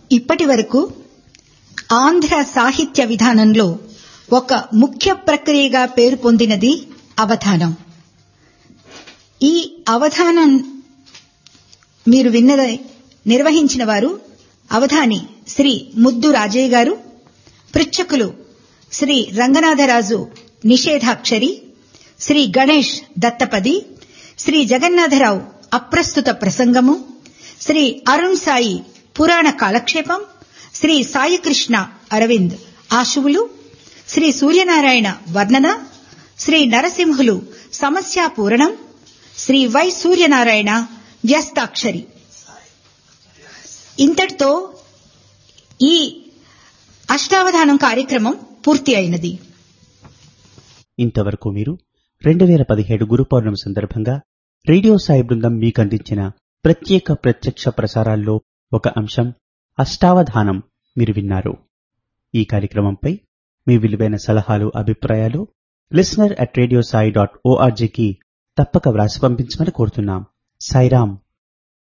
ఇప్పటి వరకు ఆంధ్ర సాహిత్య విధానంలో ఒక ముఖ్య ప్రక్రియగా పేరు పొందినది అవధానం ఈ అవధానం మీరు విన్నది నిర్వహించిన వారు అవధాని శ్రీ ముద్దు రాజయ్య గారు పృచ్ఛకులు శ్రీ రంగనాథరాజు నిషేధాక్షరి శ్రీ గణేష్ దత్తపది శ్రీ జగన్నాథరావు అప్రస్తుత ప్రసంగము శ్రీ అరుణ్ సాయి పురాణ కాలక్షేపం శ్రీ సాయికృష్ణ అరవింద్ ఆశువులు శ్రీ సూర్యనారాయణ వర్ణన శ్రీ నరసింహులు సమస్యా పూరణం శ్రీ వై సూర్యనారాయణ వ్యస్తాక్షరి ఇంతటితో ఈ అష్టావధానం కార్యక్రమం పూర్తి అయినది ఇంతవరకు మీరు రెండు వేల పదిహేడు గురు పౌర్ణమి సందర్భంగా రేడియో సాయి బృందం మీకు అందించిన ప్రత్యేక ప్రత్యక్ష ప్రసారాల్లో ఒక అంశం అష్టావధానం మీరు విన్నారు ఈ కార్యక్రమంపై మీ విలువైన సలహాలు అభిప్రాయాలు listener at radio Sai dot ఓఆర్జీకి తప్పక వ్రాసి పంపించమని కోరుతున్నాం సాయిరాం